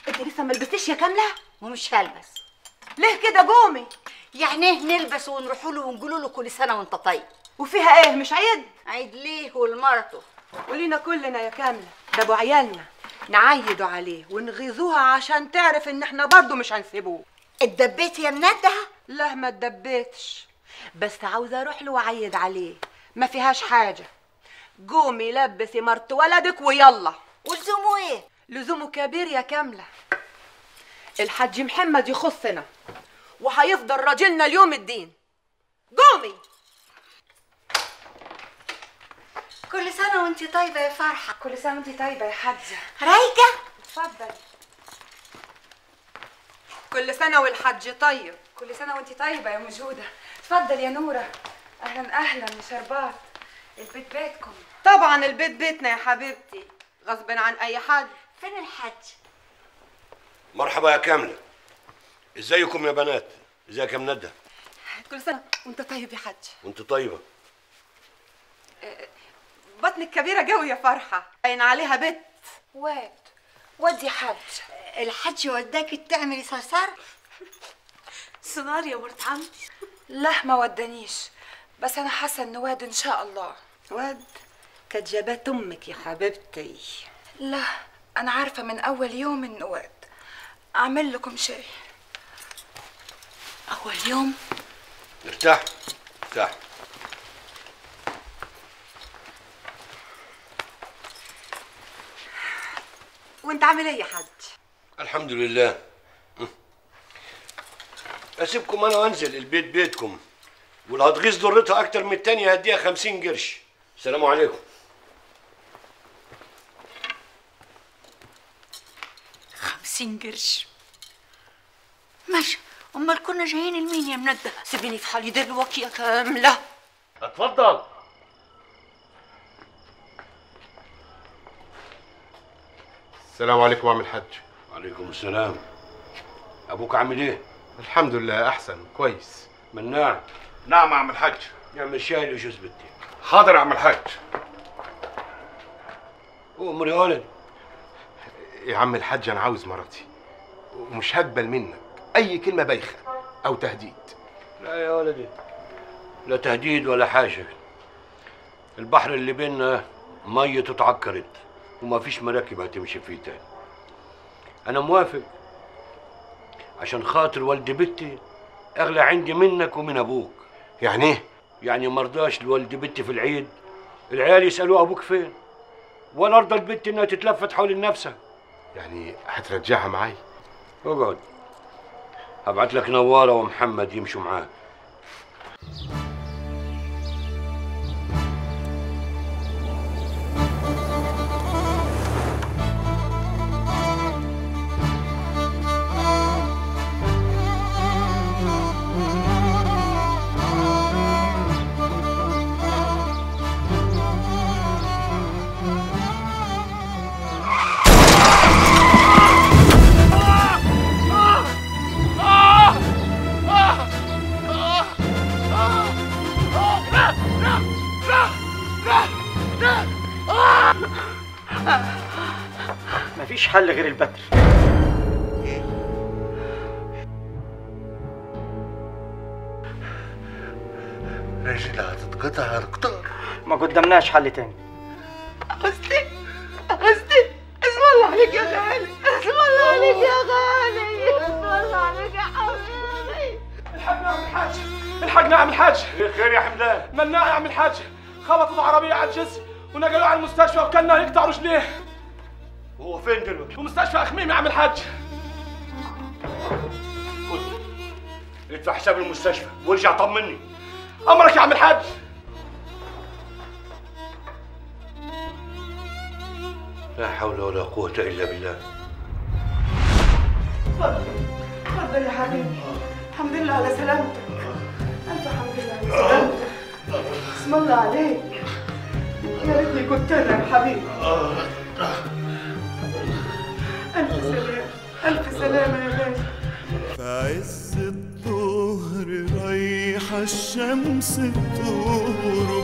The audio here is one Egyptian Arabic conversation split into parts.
انت لسه ما لبستيش يا كامله ومش هلبس ليه كده قومي يعني ايه نلبس ونروح له ونقول له كل سنه وانت طيب وفيها ايه مش عيد عيد ليه ولمرته ولينا كلنا يا كامله ده ابو عيالنا نعيدوا عليه ونغيظوها عشان تعرف ان احنا برضو مش هنسيبوه اتدبيت يا منده لا ما اتدبيتش بس عاوزه اروح له واعيد عليه ما فيهاش حاجه قومي لبسي مرت ولدك ويلا ولزومه ايه لزومه كبير يا كامله الحاج محمد يخصنا وهيفضل راجلنا اليوم الدين قومي كل سنه وانت طيبه يا فرحه كل سنه وانت طيبه يا حاجه رايقه اتفضل كل سنه والحج طيب كل سنه وانت طيبه يا موجوده اتفضل يا نوره اهلا اهلا يا شربات البيت بيتكم طبعا البيت بيتنا يا حبيبتي غصب عن اي حد فين الحج مرحبا يا كاملة ازيكم يا بنات ازيك يا منده كل سنه وانت طيب يا حج وانت طيبة بطنك كبيره قوي يا فرحه باين عليها بت واد واد يا حج الحج وداك تعملي صرصار صنار يا ولد عمتي لا ما ودانيش بس انا حاسه انه واد ان شاء الله واد كانت جابت امك يا حبيبتي لا انا عارفه من اول يوم انه واد اعمل لكم شيء اول يوم ارتاح ارتاح وانت عامل ايه يا حاج الحمد لله م. اسيبكم انا وانزل البيت بيتكم واللي هتغيظ ضرتها اكتر من التانية هديها خمسين قرش السلام عليكم خمسين قرش ماشي امال كنا جايين لمين يا منده سيبيني في حالي دلوقتي يا كامله اتفضل السلام عليكم عم الحج وعليكم السلام ابوك عامل ايه الحمد لله احسن كويس مناع نعم عم الحج يعمل شاي لجوز بنتي حاضر عم الحج امر يا ولد يا عم الحج انا عاوز مرتي ومش هقبل منك اي كلمه بايخه او تهديد لا يا ولدي لا تهديد ولا حاجة البحر اللي بيننا ميته اتعكرت وما فيش مراكب هتمشي فيه تاني أنا موافق عشان خاطر والد بنتي أغلى عندي منك ومن أبوك يعني ايه يعني مرضاش لوالد بنتي في العيد العيال يسألوا أبوك فين ولا أرضى البنت إنها تتلفت حول نفسها يعني هترجعها معايا اقعد هبعت لك نوارة ومحمد يمشوا معاك مفيش حل غير البتر رجلها هتتقطع هتقطع ما قدامناش حل تاني قصدي قصدي اسم الله عليك يا غالي اسم الله عليك يا غالي اسم الله عليك يا حبيبي الحقنا يا عم الحاج الحقنا يا عم الحاج خير يا حمدان مناع يا عم الحاج خبطت عربية على الجسر ونقلوه على المستشفى وكلنا يقطع رجليه هو فين دلوقتي؟ ومستشفى أخميم يا عم الحاج ادفع حساب المستشفى وارجع طمني أمرك يا عم الحاج لا حول ولا قوة إلا بالله اتفضل يا حبيبي الحمد لله على سلامتك الف حمد لله على سلامتك اسم الله عليك يا ريتني كنت انا يا حبيبي الف سلامه الف سلامه يا غالي في عز الظهر رايحة الشمس تغرب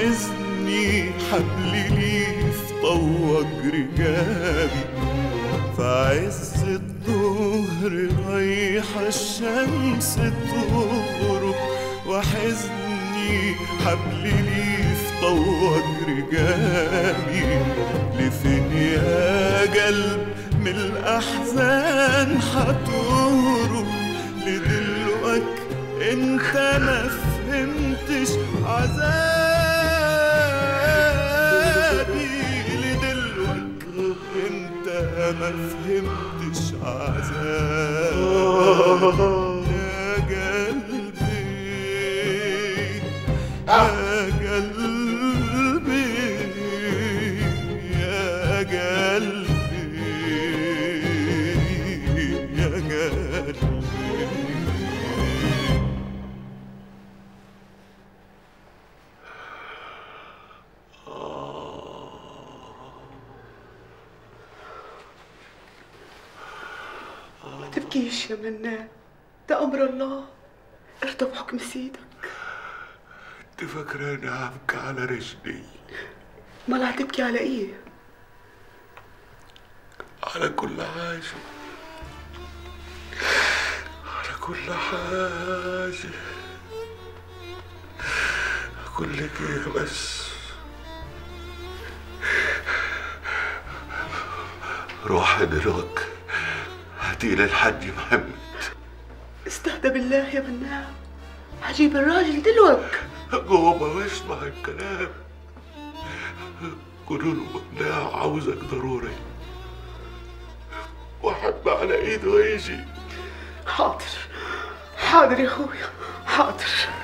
وحزني حبل لي في طوج رجابي في عز الظهر رايحة الشمس تغرب وحزني حبل ليف طوج رجالي لفين يا قلب من الأحزان حتهرب لدلوقك انت ما فهمتش عذابي لدلوقك انت ما فهمتش عذابي يا قلبي يا قلبي يا قلبي يا قلبي ما تبكيش يا منان ده أمر الله ارضى بحكم سيدك انت فاكراني هبكي على رجلي امال هتبكي على ايه على كل حاجة على كل حاجة أقول لك إيه بس روح دلوقتي هاتي لي الحاج محمد استهدى بالله يا منان هجيب الراجل دلوقتي قوم واسمع الكلام قولوا له مناع عاوزك ضروري وحب على ايده ويجي حاضر حاضر يا اخويا حاضر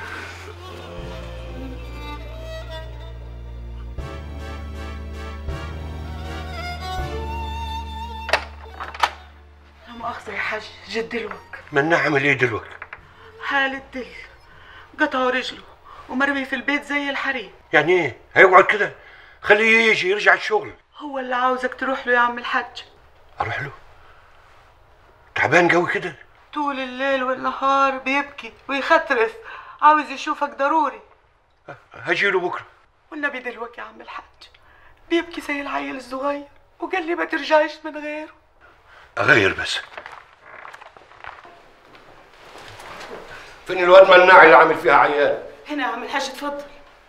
لا مؤاخذة يا حاج جد الوك من نعمل ايه دلوقتي حالة دل قطعوا رجله ومرمي في البيت زي الحريم يعني ايه هيقعد كده خليه يجي يرجع الشغل هو اللي عاوزك تروح له يا عم الحاج اروح له تعبان قوي كده طول الليل والنهار بيبكي ويخترف عاوز يشوفك ضروري هجي له بكره والنبي دلوقتي يا عم الحاج بيبكي زي العيل الصغير وقال لي ما ترجعيش من غيره اغير بس فين الواد مناع اللي عامل فيها عيال هنا يا عم الحاج اتفضل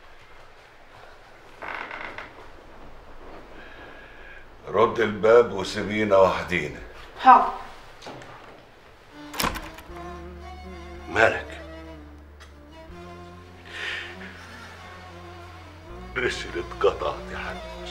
رد الباب وسيبينا وحدينا حاضر مالك رجلي اتقطعت يا حاج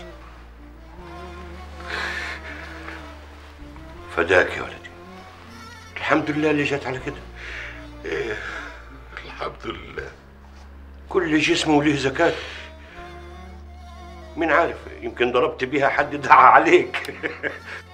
فداك يا ولدي الحمد لله اللي جت على كده إيه الحمد لله كل جسم وله زكاة مين عارف يمكن ضربت بيها حد دعا عليك